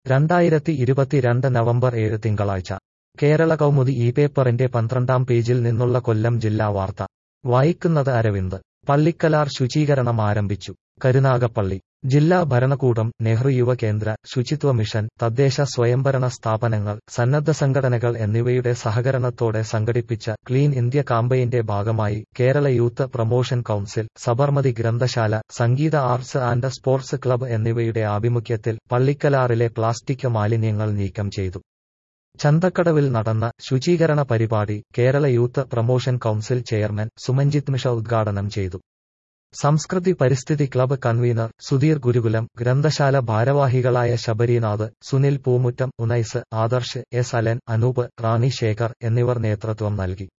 രണ്ടായിരത്തി ഇരുപത്തിരണ്ട് നവംബർ ഏഴ് തിങ്കളാഴ്ച കേരള കൗമുദി ഈ പേപ്പറിന്റെ പന്ത്രണ്ടാം പേജിൽ നിന്നുള്ള കൊല്ലം ജില്ലാ വാർത്ത വായിക്കുന്നത് അരവിന്ദ് പള്ളിക്കലാർ ശുചീകരണം ആരംഭിച്ചു കരുനാഗപ്പള്ളി ജില്ലാ ഭരണകൂടം നെഹ്റു യുവകേന്ദ്ര ശുചിത്വ മിഷൻ തദ്ദേശ സ്വയംഭരണ സ്ഥാപനങ്ങൾ സന്നദ്ധ സംഘടനകൾ എന്നിവയുടെ സഹകരണത്തോടെ സംഘടിപ്പിച്ച ക്ലീൻ ഇന്ത്യ കാമ്പയിന്റെ ഭാഗമായി Kerala youth promotion council Sabarmati ഗ്രന്ഥശാല Sangeetha arts and sports club എന്നിവയുടെ ആഭിമുഖ്യത്തിൽ പള്ളിക്കലാറിലെ പ്ലാസ്റ്റിക് മാലിന്യങ്ങൾ നീക്കം ചെയ്തു ചന്തക്കടവിൽ നടന്ന ശുചീകരണ പരിപാടി Kerala youth promotion council chairman Sumanjith Misha ഉദ്ഘാടനം ചെയ്തു സംസ്കൃതി പരിസ്ഥിതി ക്ലബ്ബ് കൺവീനർ സുധീർ ഗുരുകുലം ഗ്രന്ഥശാല ഭാരവാഹികളായ ശബരിനാഥ് സുനിൽ പൂമുറ്റം ഉനൈസ് ആദർശ് എസ് അലൻ അനൂപ് റാണി ശേഖർ എന്നിവർ നേതൃത്വം നൽകി